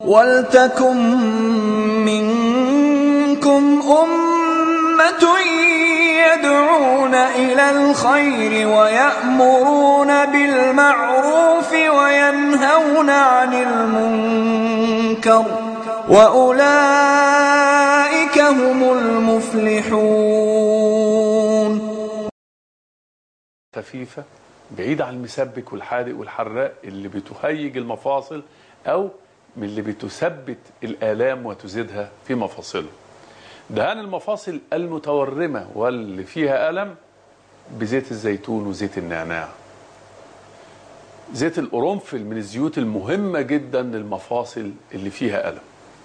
وَلْتَكُن مِّنكُمْ أُمَّةٌ يَدْعُونَ إِلَى الْخَيْرِ وَيَأْمُرُونَ بِالْمَعْرُوفِ وَيَنْهَوْنَ عَنِ الْمُنكَرِ ۚ وَأُولَٰئِكَ هُمُ الْمُفْلِحُونَ خفيفة بعيدة عن المسبك والحادق والحراق اللي بتهيج المفاصل أو من اللي بتثبت الآلام وتزيدها في مفاصله دهان المفاصل المتورمة واللي فيها ألم بزيت الزيتون وزيت النعناع زيت القرنفل من الزيوت المهمة جدا للمفاصل اللي فيها ألم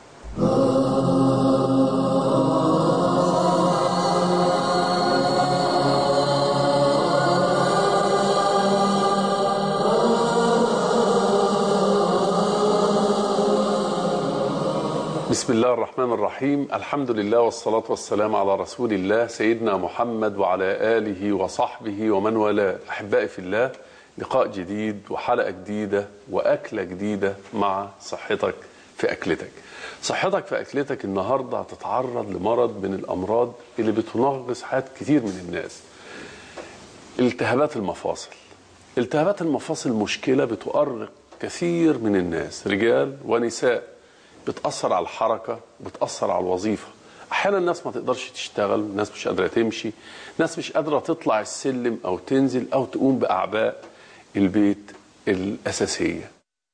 بسم الله الرحمن الرحيم الحمد لله والصلاة والسلام على رسول الله سيدنا محمد وعلى آله وصحبه ومن والاه أحبائي في الله لقاء جديد وحلقة جديدة وأكلة جديدة مع صحتك في أكلتك صحتك في أكلتك النهاردة هتتعرض لمرض من الأمراض اللي بتنغص حياة كتير من الناس التهابات المفاصل التهابات المفاصل مشكلة بتؤرق كثير من الناس رجال ونساء بتأثر على الحركة بتأثر على الوظيفة أحيانا الناس ما تقدرش تشتغل الناس مش قادرة تمشي الناس مش قادرة تطلع السلم أو تنزل أو تقوم بأعباء البيت الأساسية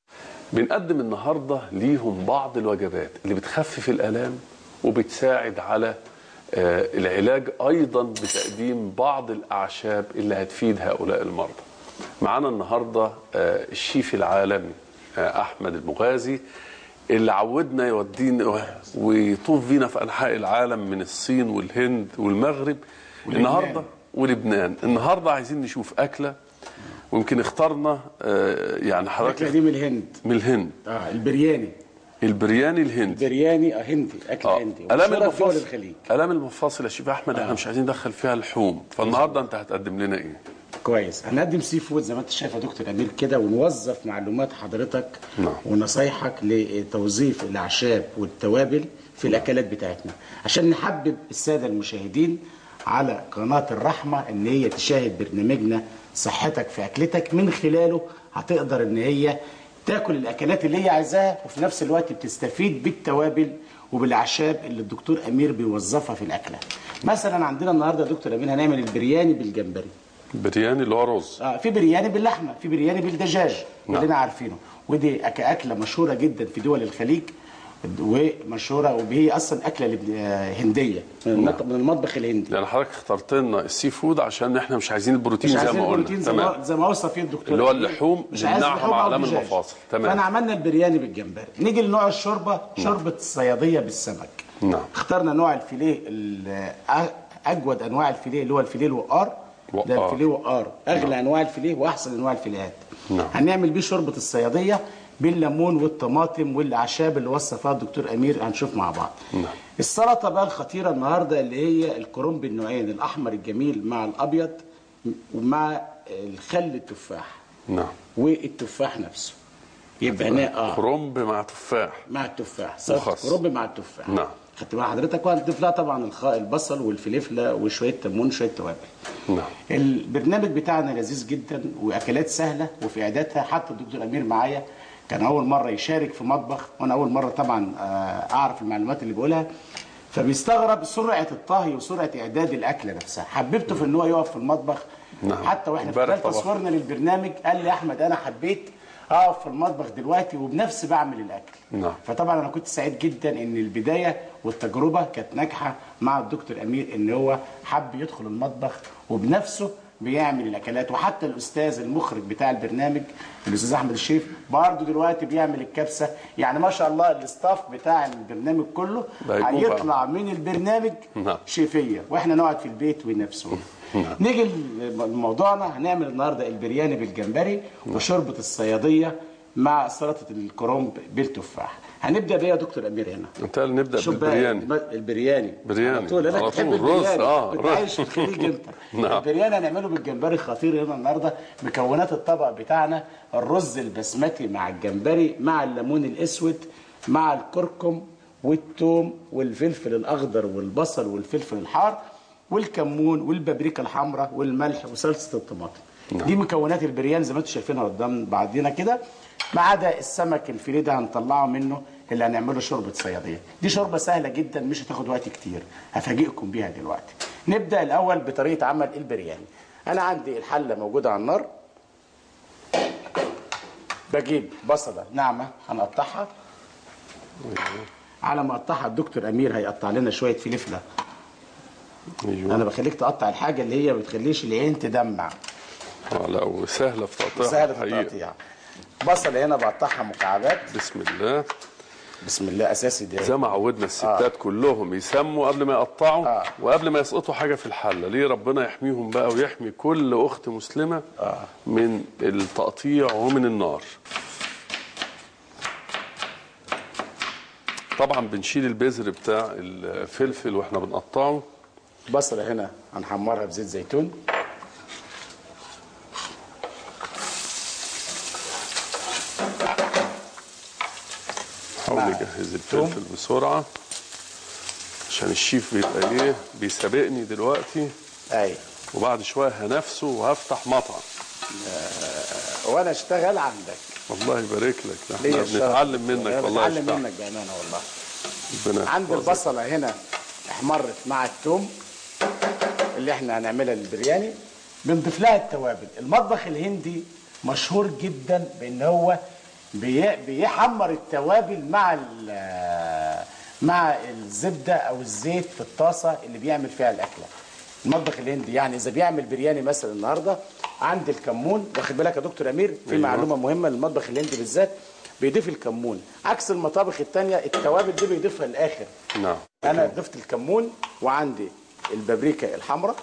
بنقدم النهاردة ليهم بعض الوجبات اللي بتخفف الآلام وبتساعد على آه، العلاج أيضا بتقديم بعض الأعشاب اللي هتفيد هؤلاء المرضى معانا النهاردة آه، الشيف العالمي آه، أحمد المغازي اللي عودنا يودينا ويطوف بينا في انحاء العالم من الصين والهند والمغرب النهارده ولبنان النهارده عايزين نشوف اكله ويمكن اخترنا آه، يعني الاكله حضرتك دي من الهند من الهند اه البرياني البرياني الهندي برياني آه هندي اكل آه، هندي الام ومشهورة في دول المفاصل الخليج الام المفاصل يا شيف احمد احنا مش عايزين ندخل فيها لحوم فالنهارده انت هتقدم لنا ايه كويس هنقدم سي فود زي ما انت شايف يا دكتور امير كده ونوظف معلومات حضرتك نعم. ونصايحك لتوظيف الاعشاب والتوابل في الاكلات بتاعتنا عشان نحبب الساده المشاهدين على قناه الرحمه ان هي تشاهد برنامجنا صحتك في اكلتك من خلاله هتقدر ان هي تاكل الاكلات اللي هي عايزاها وفي نفس الوقت بتستفيد بالتوابل وبالاعشاب اللي الدكتور امير بيوظفها في الاكله مثلا عندنا النهارده يا دكتور امير هنعمل البرياني بالجمبري برياني اللي هو رز اه في برياني باللحمه في برياني بالدجاج نعم. كلنا عارفينه ودي أك- اكله مشهوره جدا في دول الخليج ومشهوره وهي اصلا اكله لب- آه، هنديه من المط- من المطبخ الهندي يعني حضرتك اخترت لنا السي فود عشان احنا مش عايزين البروتين مش زي عايزين ما قلنا بروتين زي ما زي ما وصف فيه الدكتور اللي هو اللحوم مش عايز نمنعها لحوم مع أو آلام دجاج. المفاصل. تمام. فانا عملنا البرياني بالجمبري نيجي لنوع الشوربه شوربه الصياديه بالسمك نعم. اخترنا نوع الفيليه ال- أ- اجود انواع الفيليه اللي هو الفيليه الوقار ده وقار. الفيليه وقار اغلى انواع الفيليه واحسن انواع الفيليهات نعم. هنعمل بيه شوربه الصياديه بالليمون والطماطم والاعشاب اللي وصفها الدكتور امير هنشوف مع بعض نعم. السلطه بقى الخطيره النهارده اللي هي الكرنب النوعين الاحمر الجميل مع الابيض ومع الخل التفاح نعم والتفاح نفسه يبقى هنا اه كرنب مع تفاح مع التفاح سلطه وخس. كرنب مع التفاح نعم. خدت بال حضرتك وهنضيف لها طبعا الخ- البصل والفلفله وشويه كمون وشويه توابل نعم البرنامج بتاعنا لذيذ جدا واكلات سهله وفي اعدادها حتى الدكتور امير معايا كان اول مره يشارك في مطبخ وانا اول مره طبعا آه، اعرف المعلومات اللي بيقولها فبيستغرب سرعه الطهي وسرعه اعداد الاكله نفسها حببته في ان هو يقف في المطبخ نعم. حتى واحنا في امبارح خلال طبخ. تصويرنا للبرنامج قال لي يا احمد انا حبيت اقف في المطبخ دلوقتي وبنفسي بعمل الاكل نعم. فطبعا انا كنت سعيد جدا ان البدايه والتجربه كانت ناجحه مع الدكتور امير ان هو حب يدخل المطبخ وبنفسه بيعمل الاكلات وحتى الاستاذ المخرج بتاع البرنامج الاستاذ احمد الشيف برضه دلوقتي بيعمل الكبسه يعني ما شاء الله الاستاف بتاع البرنامج كله ده هيكون بقى. هيطلع من البرنامج نعم. شيفيه واحنا نقعد في البيت ونفسه نيجي لموضوعنا هنعمل النهارده البرياني بالجمبري وشوربه الصياديه مع سلطه الكرنب بالتفاح هنبدا بايه يا دكتور امير هنا انت اللي نبدا شوف بقى بالبرياني بقى البرياني برياني. على طول انا على بتحب طول. رز. البرياني آه، كنت رز. عايش في الخليج انت نعم. البرياني هنعمله بالجمبري خطير هنا النهارده مكونات الطبق بتاعنا الرز البسمتي مع الجمبري مع الليمون الاسود مع الكركم والثوم والفلفل الاخضر والبصل والفلفل الحار والكمون والبابريكا الحمراء والملح وصلصه الطماطم دي مكونات البريان زي ما انتم شايفينها قدام بعضينا كده ما عدا السمك الفيليه ده هنطلعه منه اللي هنعمله شوربه صياديه دي شوربه سهله جدا مش هتاخد وقت كتير هفاجئكم بيها دلوقتي نبدا الاول بطريقه عمل البرياني انا عندي الحله موجوده على النار بجيب بصله ناعمه هنقطعها على ما اقطعها الدكتور امير هيقطع لنا شويه فلفله ايوه انا بخليك تقطع الحاجه اللي هي ما بتخليش العين تدمع آه لا وسهله في تقطيعها سهله في الحقيقة. التقطيع بصل هنا بقطعها مكعبات بسم الله بسم الله اساسي ده زي ما عودنا الستات كلهم يسموا قبل ما يقطعوا آه. وقبل ما يسقطوا حاجه في الحله ليه ربنا يحميهم بقى ويحمي كل اخت مسلمه من التقطيع ومن النار طبعا بنشيل البذر بتاع الفلفل واحنا بنقطعه بصله هنا هنحمرها بزيت زيتون حاول مع نجهز توم. الفلفل بسرعه عشان الشيف بيبقى ايه بيسابقني دلوقتي ايوه وبعد شويه هنافسه وهفتح مطعم وانا اشتغل عندك الله يبارك لك ده ليا احنا الشرف. بنتعلم منك أنا والله بتعلم يشفع. منك بامانه والله ربنا عند يحفظك. البصله هنا احمرت مع الثوم اللي احنا هنعملها للبرياني بنضيف لها التوابل المطبخ الهندي مشهور جدا بان هو بي- بيحمر التوابل مع ال- مع الزبده او الزيت في الطاسه اللي بيعمل فيها الاكله المطبخ الهندي يعني اذا بيعمل برياني مثلا النهارده عند الكمون واخد بالك يا دكتور امير في أيوة. معلومه مهمه للمطبخ الهندي بالذات بيضيف الكمون عكس المطابخ التانية التوابل دي بيضيفها الاخر نعم انا ضفت الكمون وعندي البابريكا الحمراء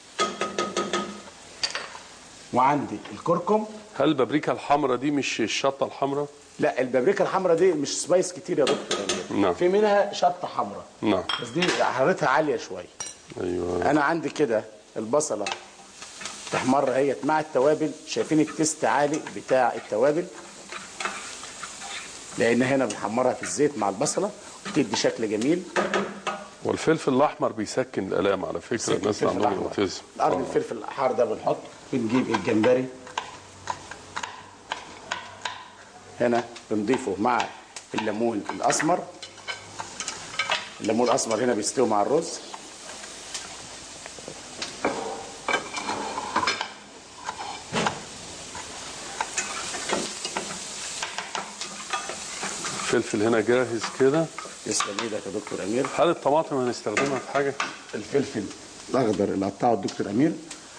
وعندي الكركم هل البابريكا الحمراء دي مش الشطه الحمراء لا البابريكا الحمراء دي مش سبايس كتير يا دكتور أمير. نعم. في منها شطه حمراء نعم بس دي حرارتها عاليه شويه ايوه انا عندي كده البصله تحمر اهيت مع التوابل شايفين التست عالي بتاع التوابل لان هنا بنحمرها في الزيت مع البصله وتدي شكل جميل والفلفل الاحمر بيسكن الالام على فكره الناس اللي الفلفل عندهم الأحمر. اوتيزم الارض آه. الفلفل الاحمر ده بنحط بنجيب الجمبري هنا بنضيفه مع الليمون الاسمر الليمون الاسمر هنا بيستوي مع الرز الفلفل هنا جاهز كده تسلم ايدك يا دكتور امير هل الطماطم هنستخدمها في حاجه الفلفل الاخضر اللي قطعه الدكتور امير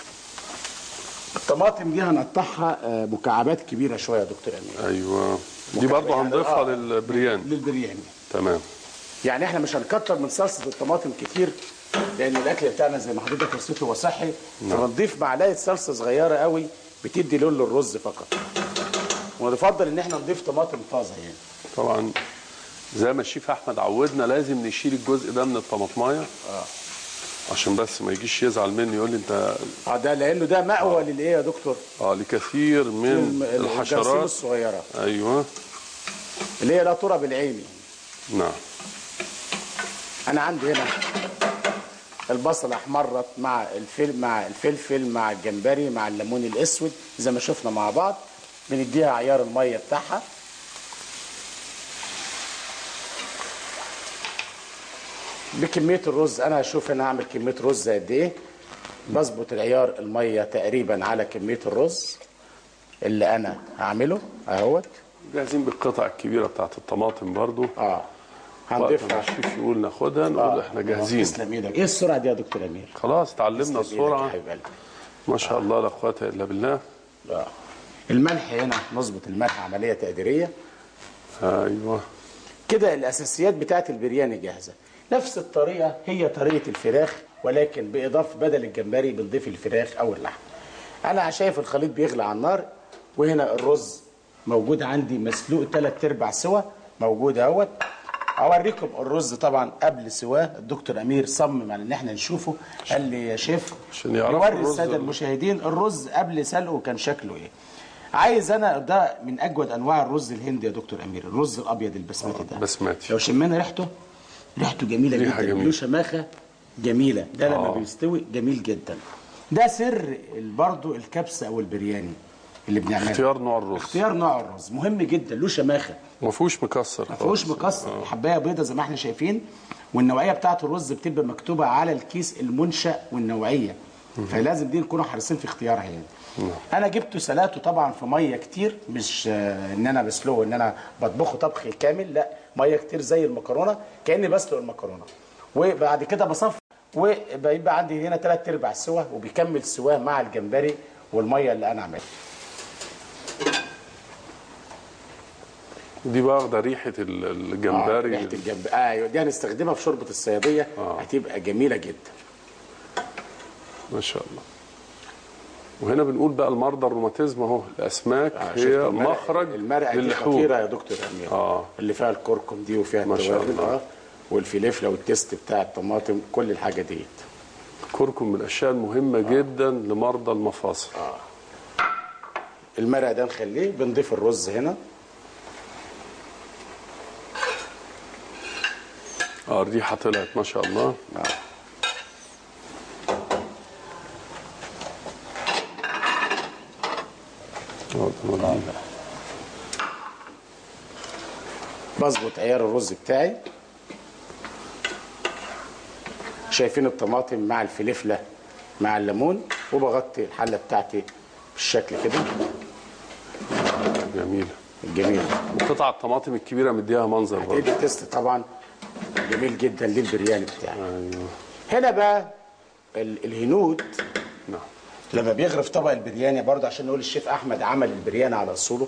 الطماطم دي هنقطعها آه، مكعبات كبيره شويه يا دكتور امير ايوه دي مكعب- برضه يعني هنضيفها آه. للبريان للبرياني تمام يعني احنا مش هنكتر من صلصه الطماطم كتير لان الاكل بتاعنا زي ما حضرتك وصيته هو صحي فبنضيف معلقه صلصه صغيره قوي بتدي لون للرز فقط ونفضل ان احنا نضيف طماطم طازه يعني طبعا زي ما الشيف احمد عودنا لازم نشيل الجزء ده من الطماطمايه اه عشان بس ما يجيش يزعل مني يقول لي انت اه ده لانه ده مأوى للايه يا دكتور؟ اه لكثير من الم- الجراثيم الحشرات الصغيره ايوه اللي هي لا ترى بالعين نعم انا عندي هنا البصل احمرت مع الفل مع الفلفل مع الجمبري مع الليمون الاسود زي ما شفنا مع بعض بنديها عيار الميه بتاعها بكميه الرز انا هشوف انا هعمل كميه رز قد ايه بظبط العيار الميه تقريبا على كميه الرز اللي انا هعمله اهوت جاهزين بالقطع الكبيره بتاعت الطماطم برضو اه وقت ما هنضيفها الشيف يقول ناخدها نقول احنا جاهزين تسلم ايدك ايه السرعه دي يا دكتور امير خلاص اتعلمنا تسلم إيدك يا السرعه حبيب قلبي. ما شاء الله لا قوه الا بالله آه. الملح هنا نظبط الملح عمليه تقديريه ايوه كده الاساسيات بتاعت البرياني جاهزه نفس الطريقه هي طريقه الفراخ ولكن باضافه بدل الجمبري بنضيف الفراخ او اللحم انا شايف الخليط بيغلى على النار وهنا الرز موجود عندي مسلوق ثلاث ارباع سوا موجود اهوت اوريكم الرز طبعا قبل سواه الدكتور امير صمم على ان احنا نشوفه قال لي يا شيف عشان يعرفوا يوري الرز الساده ال- المشاهدين الرز قبل سلقه كان شكله ايه عايز انا ده من اجود انواع الرز الهندي يا دكتور امير الرز الابيض البسمتي ده بسمتي لو شمينا ريحته ريحته جميله ريحة جدا جميلة. له شماخه جميله ده لما آه. بيستوي جميل جدا ده سر برضه الكبسه او البرياني اللي بنعمله اختيار نوع الرز اختيار نوع الرز مهم جدا له شماخه ما فيهوش مكسر ما فيهوش مكسر الحبايه بيضه زي ما احنا شايفين والنوعيه بتاعه الرز بتبقى مكتوبه على الكيس المنشا والنوعيه فلازم دي نكونوا حريصين في اختيارها يعني انا جبته سلقته طبعا في ميه كتير مش آه، ان انا بسلقه ان انا بطبخه طبخ كامل لا ميه كتير زي المكرونه كاني بسلق المكرونه وبعد كده بصفي وبيبقى عندي هنا ثلاث ارباع سوا وبيكمل سواه مع الجمبري والميه اللي انا عاملها دي بقى واخده ريحه ال- آه، الجمبري ريحه الجمبري ايوه دي هنستخدمها في شوربه الصياديه آه. هتبقى جميله جدا ما شاء الله وهنا بنقول بقى المرضى الروماتيزم اهو الاسماك آه، شفت هي المرقة- مخرج المرقه دي للحوم خطيره يا دكتور امير آه. اللي فيها الكركم دي وفيها ما شاء التوابل الله. اه والفلفله والتست بتاع الطماطم كل الحاجه ديت الكركم من الاشياء المهمه جدا لمرضى المفاصل المرقه ده نخليه بنضيف الرز هنا اه الريحه طلعت ما شاء الله آه. آه، نودي. بظبط عيار الرز بتاعي شايفين الطماطم مع الفلفله مع الليمون وبغطي الحله بتاعتي بالشكل كده جميله الجميل وقطع الطماطم الكبيره مديها منظر برضه هتدي تيست طبعا جميل جدا للبرياني بتاعي ايوه هنا بقى ال- الهنود نعم لما بيغرف طبق البرياني برضه عشان نقول الشيف احمد عمل البرياني على اصوله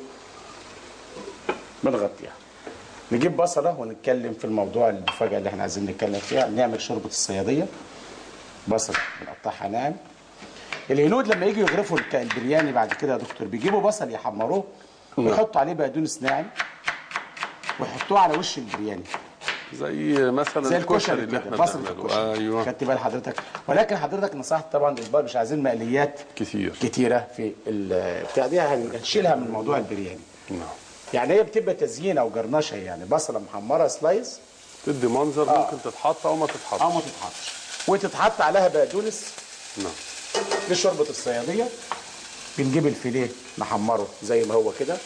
بنغطيها نجيب بصله ونتكلم في الموضوع المفاجاه اللي احنا عايزين نتكلم فيها نعمل شوربه الصياديه بصل بنقطعها ناعم الهنود لما يجوا يغرفوا الك- البرياني بعد كده يا دكتور بيجيبوا بصل يحمروه ويحطوا عليه بقدونس ناعم ويحطوه على وش البرياني زي مثلا زي الكشري اللي كده احنا بصل في بنعمله الكشري ايوه خدت بال حضرتك ولكن حضرتك نصحت طبعا البال مش عايزين مقليات كتير كتيره في ال- بتاع دي هن- هنشيلها من موضوع البرياني نعم يعني هي بتبقى تزيين او جرنشه يعني بصله محمره سلايس تدي منظر آه. ممكن تتحط او ما او تتحطش ما تتحطش وتتحط عليها بقدونس نعم لشوربه الصياديه بنجيب الفيليه نحمره زي ما هو كده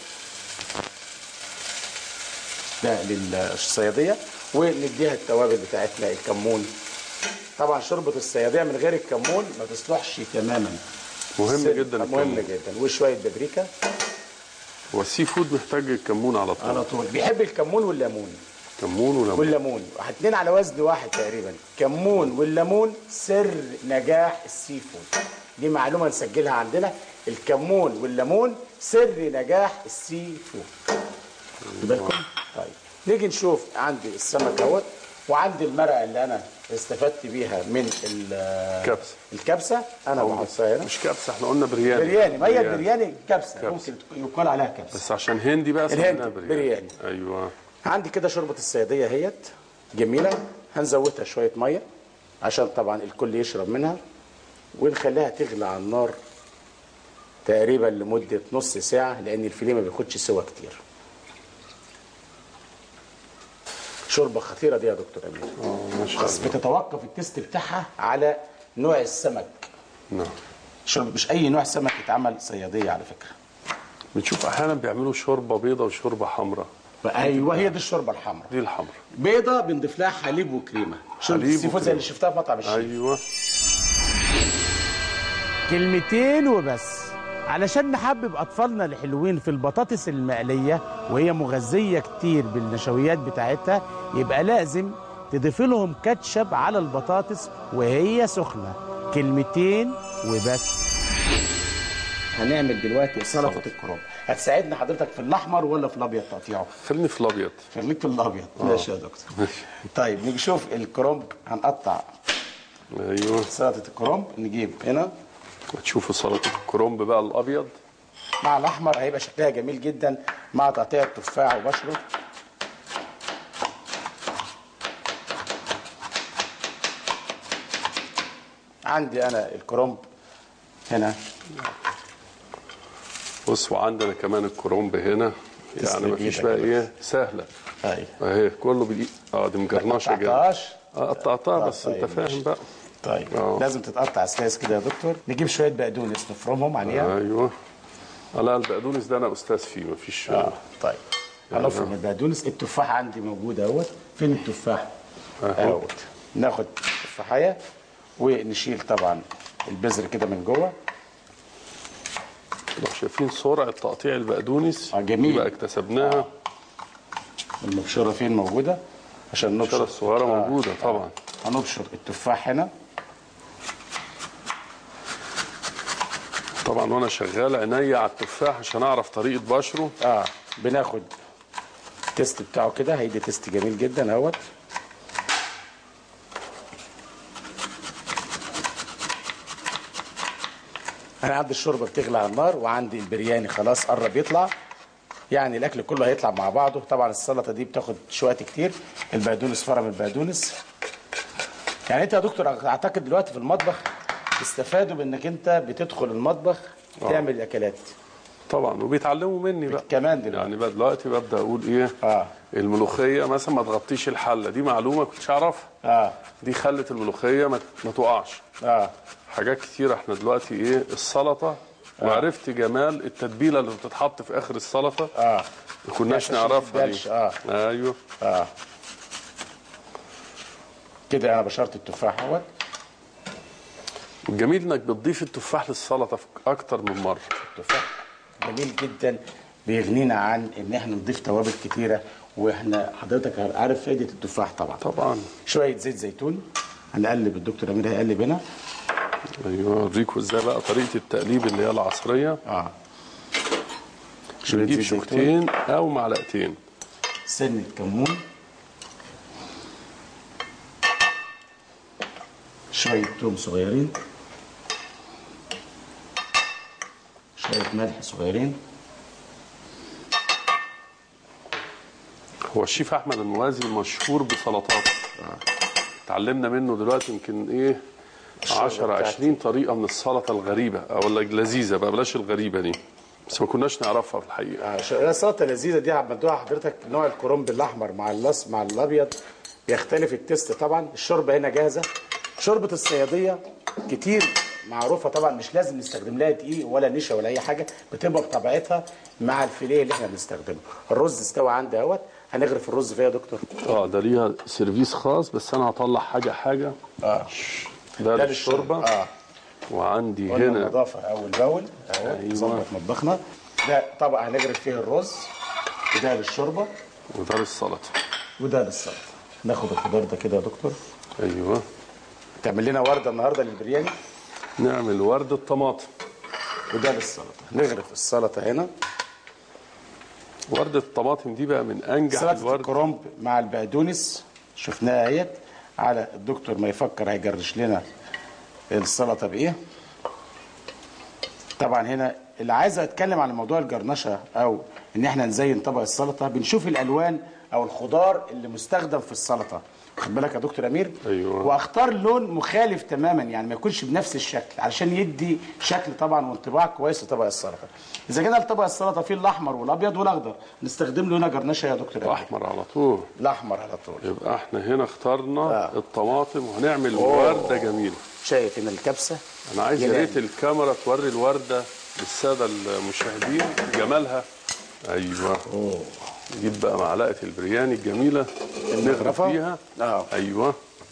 ده للصياديه ونديها التوابل بتاعتنا الكمون طبعا شوربه الصياديه من غير الكمون ما تصلحش تماما مهم سر- جدا مهم الكمون. جدا وشويه بابريكا هو السي فود محتاج الكمون على طول على طول بيحب الكمون والليمون كمون وليمون والليمون اتنين على وزن واحد تقريبا كمون والليمون سر نجاح السي فود دي معلومه نسجلها عندنا الكمون والليمون سر نجاح السي فود خد بالكم طيب نيجي نشوف عندي السمك اهوت وعندي المرقه اللي انا استفدت بيها من ال- كبسة. الكبسه انا بحطها هنا مش كبسه احنا قلنا برياني برياني ما هي البرياني كبسه كبسة. ممكن يقال عليها كبسه بس عشان هندي بقى الهندي، سميناها برياني برياني. ايوه عندي كده شوربه الصياديه اهيت جميله هنزودها شويه ميه عشان طبعا الكل يشرب منها ونخليها تغلى على النار تقريبا لمده نص ساعه لان الفيليه ما بياخدش سوا كتير شوربه خطيره دي يا دكتور امير اه ما شاء بس الله بتتوقف التست بتاعها على نوع السمك نعم شوربه مش اي نوع سمك يتعمل صياديه على فكره بنشوف احيانا بيعملوا شوربه بيضه وشوربه حمراء ايوه هي دي الشوربه الحمراء دي الحمراء بيضه بنضيف لها حليب وكريمه شوربه حليب السي فود زي وكريمة. اللي شفتها في مطعم الشيف ايوه كلمتين وبس علشان نحبب اطفالنا الحلوين في البطاطس المقليه وهي مغذيه كتير بالنشويات بتاعتها يبقى لازم تضيف لهم كاتشب على البطاطس وهي سخنه كلمتين وبس هنعمل دلوقتي سلطه الكرنب هتساعدنا حضرتك في الاحمر ولا في الابيض تقطيعه خليني في الابيض خليك في الابيض ماشي يا دكتور طيب نيجي نشوف الكرنب هنقطع ايوه سلطه الكرنب نجيب هنا تشوفوا سلطه الكرنب بقى الابيض مع الاحمر هيبقى شكلها جميل جدا مع تقطيع التفاح وبشره عندي انا الكرنب هنا بص وعندنا كمان الكرنب هنا يعني تسلم مفيش إيدك بقى يا ايه سهله ايوه اهي كله بالايد اه دي مجرنشه جامد قطعتهاش اه قطعتها آه، بس طيب، انت فاهم ماشي. بقى طيب آه. لازم تتقطع سلايس كده يا دكتور نجيب شويه بقدونس نفرمهم عليها ايوه آه، لا البقدونس ده انا استاذ فيه مفيش اه طيب هنفرم البقدونس التفاح عندي موجود اهوت فين التفاح أهو. اهوت ناخد تفاحيه ونشيل طبعا البذر كده من جوه لو شايفين سرعه تقطيع البقدونس آه، جميل. دي بقى اكتسبناها المبشره فين موجوده عشان الشرة نبشر الصغيره موجوده طبعا هنبشر التفاح هنا طبعا وانا شغال عينيا على التفاح عشان اعرف طريقه بشره اه بناخد التيست بتاعه كده هيدي تيست جميل جدا اهوت انا عندي الشوربه بتغلي على النار وعندي البرياني خلاص قرب يطلع يعني الاكل كله هيطلع مع بعضه طبعا السلطه دي بتاخد شويه كتير البقدونس فرم البقدونس يعني انت يا دكتور اعتقد دلوقتي في المطبخ استفادوا بانك انت بتدخل المطبخ تعمل الاكلات طبعا وبيتعلموا مني بقى كمان دلوقتي يعني بقى دلوقتي ببدا اقول ايه اه الملوخيه مثلا ما تغطيش الحله دي معلومه كنتش اعرفها اه دي خلت الملوخيه ما, ما تقعش اه حاجات كتير احنا دلوقتي ايه السلطه وعرفت جمال التتبيله اللي بتتحط في اخر السلطه اه ما كناش عشان نعرفها ما تتبلش، دي آه. ايوه اه كده انا بشرت التفاح اهوت الجميل انك بتضيف التفاح للسلطه في اكتر من مره التفاح جميل جدا بيغنينا عن ان احنا نضيف توابل كتيره واحنا حضرتك عارف فايده التفاح طبعا طبعا شويه زيت زيتون هنقلب الدكتور امير هيقلب هنا ايوه اوريكم ازاي بقى طريقه التقليب اللي هي العصريه اه شويه نجيب زيت زيتون شوكتين او معلقتين سنه كمون شويه توم صغيرين شويه ملح صغيرين هو الشيف احمد الموازي مشهور بسلطاته اتعلمنا منه دلوقتي يمكن ايه 10 بتاعتي. 20 طريقه من السلطه الغريبه او اللذيذه بقى بلاش الغريبه دي بس ما كناش نعرفها في الحقيقه آه، ش- السلطه اللذيذه دي عملتوها حضرتك نوع الكرنب الاحمر مع اللاص مع الابيض بيختلف التست طبعا الشوربه هنا جاهزه شوربه الصياديه كتير معروفه طبعا مش لازم نستخدم لها دقيق ولا نشا ولا اي حاجه بتبقى بطبيعتها مع الفيليه اللي احنا بنستخدمه الرز استوى عندي اهوت هنغرف الرز فيها يا دكتور اه ده ليها سيرفيس خاص بس انا هطلع حاجه حاجه اه ده ده للشوربه اه وعندي قلنا هنا النظافه اول باول اهو أيوة. نظبط مطبخنا ده طبق هنغرف فيه الرز وده للشوربه وده للسلطه وده للسلطه ناخد الخضار ده كده يا دكتور ايوه تعمل لنا ورده النهارده للبرياني نعمل ورد الطماطم وده للسلطه نغرف السلطه هنا ورد الطماطم دي بقى من انجح سلطه الورد الكرنب مع البقدونس شفناها اهيت على الدكتور ما يفكر هيجرش لنا السلطه بايه طبعا هنا اللي عايز اتكلم عن موضوع الجرنشه او ان احنا نزين طبق السلطه بنشوف الالوان او الخضار اللي مستخدم في السلطه خد بالك يا دكتور امير أيوة. واختار لون مخالف تماما يعني ما يكونش بنفس الشكل علشان يدي شكل طبعا وانطباع كويس لطبق السلطه اذا كان طبق السلطه فيه الاحمر والابيض والاخضر نستخدم له هنا جرنشه يا دكتور امير احمر على طول الاحمر على طول يبقى احنا هنا اخترنا آه. الطماطم وهنعمل أوه. ورده جميله شايف هنا الكبسه انا عايز يا جمال. ريت الكاميرا توري الورده للساده المشاهدين جمالها ايوه اوه نجيب بقى معلقه البرياني الجميله نغرف المغرفة؟ فيها اه ايوه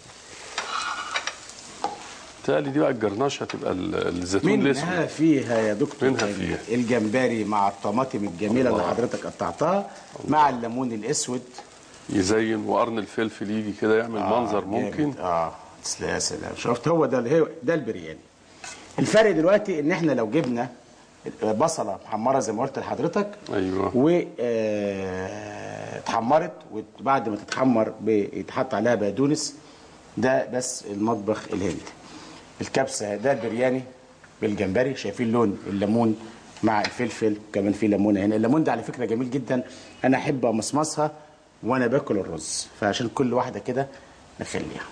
تالي دي بقى الجرنشه هتبقى ال- الزيتون منها الاسود فيها يا دكتور منها أمير. فيها. الجمبري مع الطماطم الجميله اللي الله. حضرتك قطعتها مع الليمون الاسود يزين وقرن الفلفل يجي كده يعمل آه، منظر جامد. ممكن اه تسلم يا سلام شفت هو ده اللي هو ده البرياني الفرق دلوقتي ان احنا لو جبنا بصله محمره زي ما قلت لحضرتك ايوه و آه، اتحمرت وبعد ما تتحمر بيتحط عليها بقدونس ده بس المطبخ الهندي الكبسه ده البرياني بالجمبري شايفين لون الليمون مع الفلفل كمان في ليمونه هنا الليمون ده على فكره جميل جدا انا احب امصمصها وانا باكل الرز فعشان كل واحده كده نخليها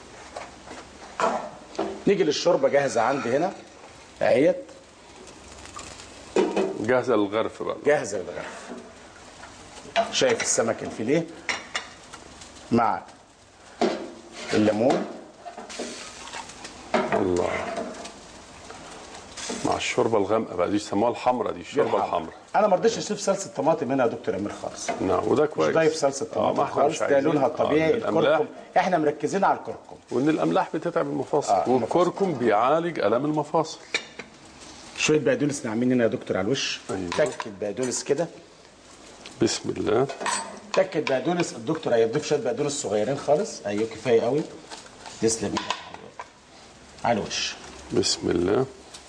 نيجي للشوربه جاهزه عندي هنا اهيت جاهزه للغرف بقى جاهزه للغرف شايف السمك الفيليه مع الليمون الله مع الشوربه الغامقه بقى دي يسموها الحمراء دي الشوربه الحمراء انا ما رضيتش اشوف صلصه طماطم هنا يا دكتور امير خالص نعم وده كويس مش ضايف صلصه آه، ما طماطم احنا خالص مش ده عايزين- لونها آه، الطبيعي الاملاح الكركم احنا مركزين على الكركم وان الاملاح بتتعب المفاصل آه، المفاصل. والكركم بيعالج الام المفاصل شويه بقدونس ناعمين هنا يا دكتور على الوش أيوة. تكه بقدونس كده بسم الله تكه بقدونس الدكتور هيضيف شويه بقدونس صغيرين خالص ايوه كفايه قوي تسلم ايدك على الوش بسم الله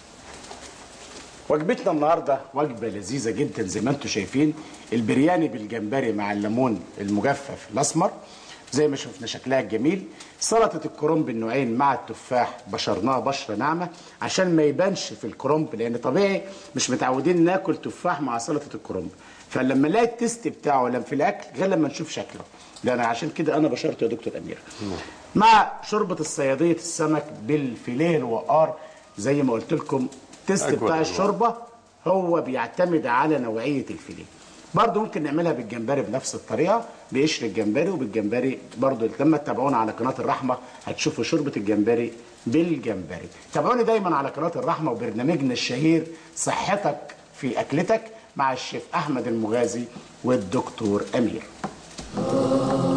وجبتنا النهارده وجبه لذيذه جدا زي ما انتم شايفين البرياني بالجمبري مع الليمون المجفف الاسمر زي ما شفنا شكلها الجميل سلطه الكرنب النوعين مع التفاح بشرناها بشره ناعمه عشان ما يبانش في الكرنب لان طبيعي مش متعودين ناكل تفاح مع سلطه الكرنب فلما نلاقي التست بتاعه لما في الاكل غير لما نشوف شكله ده انا عشان كده انا بشرته يا دكتور امير مع شوربه الصياديه السمك بالفيليه الوقار زي ما قلت لكم التست أجود بتاع أنواع. الشوربه هو بيعتمد على نوعيه الفيليه برضه ممكن نعملها بالجمبري بنفس الطريقه بقشر الجمبري وبالجمبري برضه لما تتابعونا على قناه الرحمه هتشوفوا شوربه الجمبري بالجمبري تابعوني دايما على قناه الرحمه وبرنامجنا الشهير صحتك في اكلتك مع الشيف احمد المغازي والدكتور امير